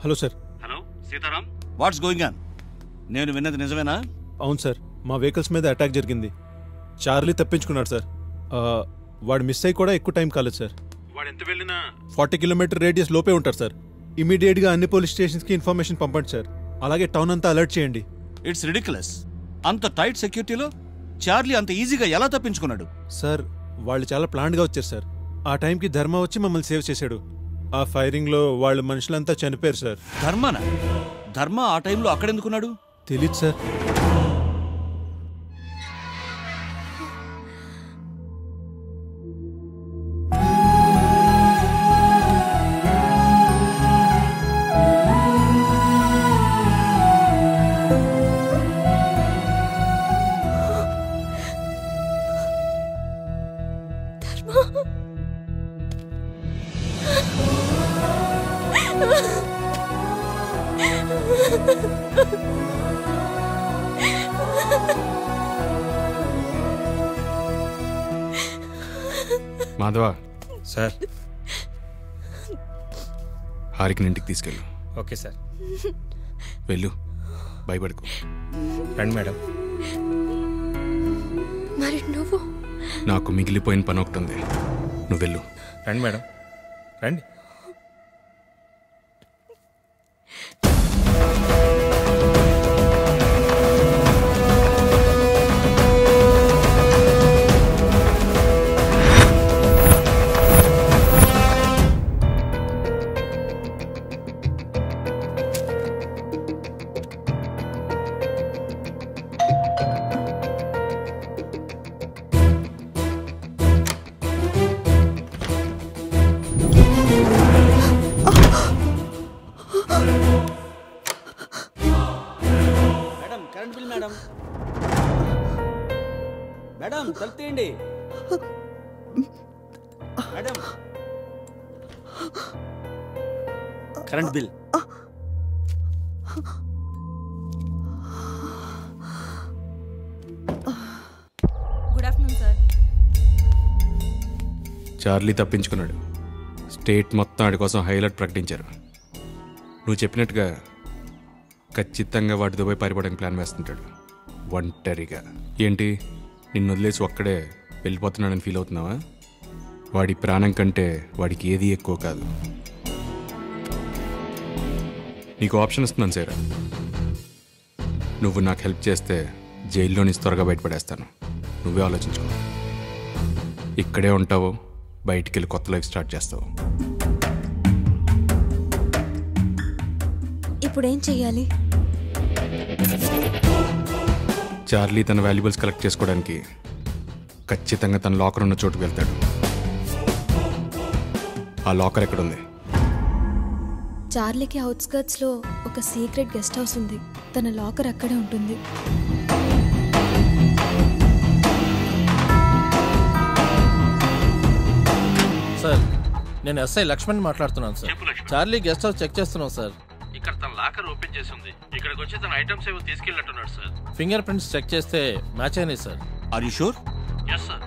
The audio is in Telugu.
hello sir hello Sitaram what's going on నేను విన్నది నిజమేనా అవును సార్ మా వెహికల్స్ మీద అటాక్ జరిగింది చార్లీ తప్పించుకున్నాడు సార్ ఆ, వాడు మిస్ అయ్యి కూడా ఎక్కువ టైం కాలేదు సార్ వాడు ఎంత వెళ్ళినా ఫార్టీ కిలోమీటర్ రేడియస్ లోపే ఉంటారు సార్ ఇమీడియట్గా అన్ని పోలీస్ స్టేషన్స్కి ఇన్ఫర్మేషన్ పంపండి సార్ అలాగే టౌన్ అంతా అలర్ట్ చేయండి ఇట్స్ రిడిక్యులస్ అంత టైట్ సెక్యూరిటీలో చార్లీ అంత ఈజీగా ఎలా తప్పించుకున్నాడు సార్ వాళ్ళు చాలా ప్లాన్డ్గా వచ్చారు సార్ ఆ టైంకి ధర్మ వచ్చి మమ్మల్ని సేవ్ చేశాడు ఆ ఫైరింగ్లో వాళ్ళ మనుషులంతా చనిపోయారు సార్ ధర్మనా ధర్మ ఆ టైంలో అక్కడెందుకున్నాడు తెలీదు సార్ మాధవ సార్ హారికని ఇంటికి తీసుకెళ్ళు ఓకే సార్ వెళ్ళు భయపడుకో రండి మేడం మరి నువ్వు నాకు మిగిలిపోయిన పని ఒకటి ఉంది నువ్వు వెళ్ళు రండి మేడం రండి madam current bill madam madam తలుపు తీయండి madam current bill good afternoon sir Charlie తప్పించుకున్నాడు స్టేట్ మొత్తం ఆడి కోసం హైలైట్ ప్రకటించారు నువ్వు చెప్పినట్టుగా ఖచ్చితంగా వాటి దుబాయ్ పారిపోవడానికి ప్లాన్ వేస్తుంటాడు ఒంటరిగా ఏంటి నిన్ను వదిలేసి ఒక్కడే వెళ్ళిపోతున్నాడని ఫీల్ అవుతున్నావా వాడి ప్రాణం కంటే వాడికి ఏది ఎక్కువ కాదు నీకు ఆప్షన్ ఇస్తున్నాను సేరా నువ్వు నాకు హెల్ప్ చేస్తే జైల్లో నుంచి త్వరగా బయటపడేస్తాను నువ్వే ఆలోచించుకో ఇక్కడే ఉంటావు బయటికి వెళ్ళి కొత్త లైఫ్ స్టార్ట్ చేస్తావు ఇప్పుడేం చెయ్యాలి చార్లీ తన వాల్యుబుల్స్ కలెక్ట్ చేసుకోవడానికి ఖచ్చితంగా తన లాకర్ ఉన్న చోటుకు వెళ్తాడు ఆ లాకర్ ఎక్కడుంది చార్లీకి అవుట్స్కర్ట్స్ లో ఒక సీక్రెట్ గెస్ట్ హౌస్ ఉంది తన లాకర్ అక్కడే ఉంటుంది సార్ నేను ఎస్ఐ లక్ష్మణ్ మాట్లాడుతున్నాను sir Charlie guest house check చేస్తున్నాం సార్ ఇక్కడ తన లాకర్ ఓపెన్ చేసి ఉంది ఇక్కడికి వచ్చి తన ఐటమ్స్ ఏవో తీసుకెళ్ళట్టున్నాడు సార్ ఫింగర్ ప్రింట్స్ చెక్ చేస్తే మ్యాచ్ అయినాయి sir are you sure yes sir